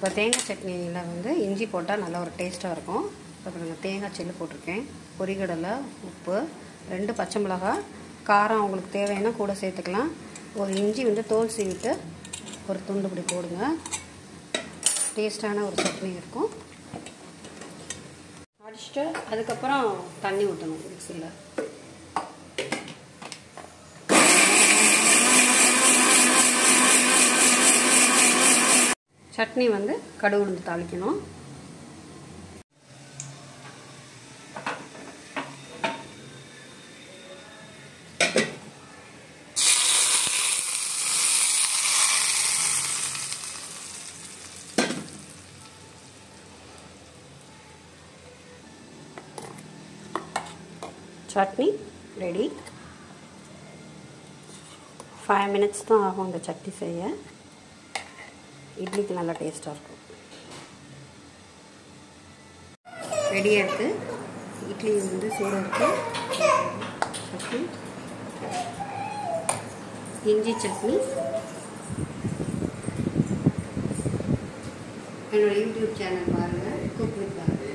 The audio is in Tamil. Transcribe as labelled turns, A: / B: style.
A: இப்போ தேங்காய் சட்னியில் வந்து இஞ்சி போட்டால் நல்லா ஒரு டேஸ்ட்டாக இருக்கும் இப்போ நாங்கள் தேங்காய் செல்லு போட்டிருக்கேன் பொரிகடலை உப்பு ரெண்டு பச்சை மிளகாய் காரம் உங்களுக்கு தேவைன்னா கூட சேர்த்துக்கலாம் ஒரு இஞ்சி வந்து தோல் சீவிட்டு ஒரு துண்டு இப்படி போடுங்க டேஸ்டான ஒரு சட்னி இருக்கும் அடிச்சுட்டு அதுக்கப்புறம் தண்ணி ஊற்றணும் மிக்சியில் சட்னி வந்து கடுகு உளுந்து தாளிக்கணும் சட்னி ரெடி ஃபைவ் மினிட்ஸ் தான் ஆகும் இந்த சட்னி செய்ய இட்லிக்கு நல்லா டேஸ்ட்டாக இருக்கும் ரெடியாக இருக்குது இட்லி வந்து சூட இருக்குது சட்னி இஞ்சி சட்னி என்னோட யூடியூப் சேனல் பாருங்கள் குக் வித் பாருங்கள்